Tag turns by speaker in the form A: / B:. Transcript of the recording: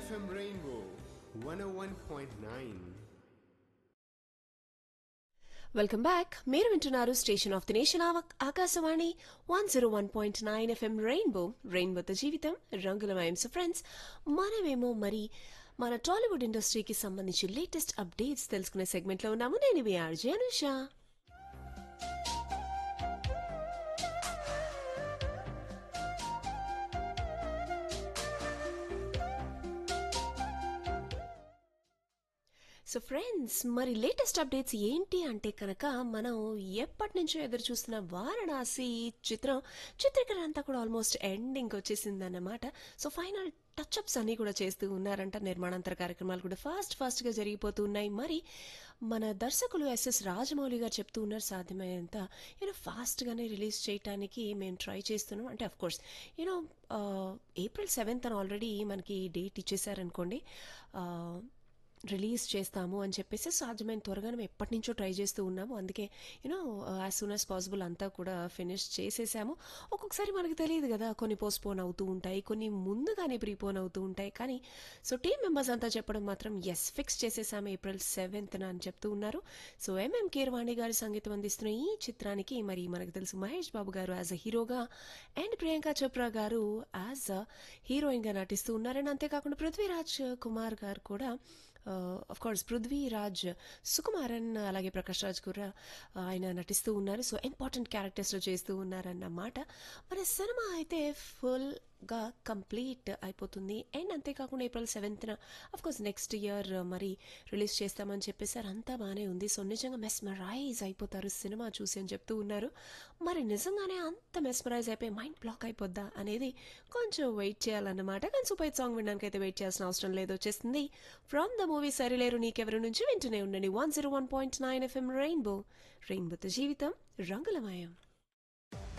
A: FM Rainbow 101.9.
B: Welcome back మీరు వింటున్నారు station of the nation ఆవ- Akashvani one zero one point nine FM rainbow రెయిన్బోతో జీవితం రంగులమయం సో ఫ్రెండ్స్ మనమేమో మరి మన టాలీవుడ్ ఇండస్ట్రీకి సంబంధించి లేటెస్ట్ అప్డేట్స్ తెలుసుకునే సెగ్మెంట్లో ఉన్నాము నేను మీ ఆర్జే అనుష సో ఫ్రెండ్స్ మరి లేటెస్ట్ అప్డేట్స్ ఏంటి అంటే కనుక మనం ఎప్పటి నుంచో ఎదురు చూస్తున్న వారణాసి చిత్రం చిత్రీకరణ అంతా కూడా ఆల్మోస్ట్ ఎండింగ్ వచ్చేసిందన్నమాట సో ఫైనల్ టచ్అప్స్ అన్ని కూడా చేస్తూ ఉన్నారంట నిర్మాణాంతర కార్యక్రమాలు కూడా ఫాస్ట్ ఫాస్ట్ గా జరిగిపోతూ ఉన్నాయి మరి మన దర్శకులు ఎస్ఎస్ రాజమౌళి గారు చెప్తూ ఉన్నారు సాధ్యమైనంత యూనో ఫాస్ట్ గానే రిలీజ్ చేయడానికి మేము ట్రై చేస్తున్నాం అంటే of course you know April seventh అని ఆల్రెడీ మనకి డేట్ ఇచ్చేసారనుకోండి ఆ, రిలీజ్ చేస్తాము అని చెప్పేసి సాధ్యమైన త్వరగా మేము ఎప్పటి నుంచో ట్రై చేస్తూ ఉన్నాము అందుకే you know as soon as possible అంతా కూడా ఫినిష్ చేసేసాము ఒక్కొక్కసారి మనకు తెలియదు కదా కొన్ని పోస్ట్పోన్ అవుతూ ఉంటాయి కొన్ని ముందుగానే ప్రీపోన్ అవుతూ ఉంటాయి కానీ సో టీం మెంబర్స్ అంతా చెప్పడం మాత్రం ఎస్ ఫిక్స్ చేసేసాము ఏప్రిల్ సెవెంత్న అని చెప్తూ ఉన్నారు సో ఎంఎం కీరవాణి గారి సంగీతం అందిస్తున్న ఈ చిత్రానికి మరి మనకు తెలుసు మహేష్ బాబు గారు యాజ్ అ హీరోగా అండ్ ప్రియాంక చోప్రా గారు యాజ్ అ హీరోయిన్గా నటిస్తూ ఉన్నారు అండ్ అంతేకాకుండా పృథ్వీరాజ్ కుమార్ గారు కూడా అఫ్ కోర్స్ పృథ్వీరాజ్ సుకుమారన్ అలాగే ప్రకాష్ రాజ్ కూడా ఆయన నటిస్తూ ఉన్నారు సో ఇంపార్టెంట్ క్యారెక్టర్స్లో చేస్తూ ఉన్నారన్నమాట మరి సినిమా అయితే ఫుల్గా కంప్లీట్ అయిపోతుంది అండ్ అంతేకాకుండా ఏప్రిల్ సెవెంత్న అఫ్ కోర్స్ నెక్స్ట్ ఇయర్ మరి రిలీజ్ చేస్తామని చెప్పేసారు అంతా బాగానే ఉంది సో నిజంగా మెస్మరైజ్ అయిపోతారు సినిమా చూసి అని చెప్తూ ఉన్నారు మరి నిజంగానే అంత మెస్మరైజ్ అయిపోయి మైండ్ బ్లాక్ అయిపోద్దా అనేది కొంచెం వెయిట్ చేయాలన్నమాట కానీ సూపర్ హిట్ సాంగ్ వినడానికి అయితే వెయిట్ చేయాల్సిన అవసరం లేదు వచ్చేస్తుంది from the movie Sarileru Neekevvaru నుంచి వింటూనే ఉండండి one zero one point nine FM rainbow రెయిన్బోతో జీవితం రంగులమయం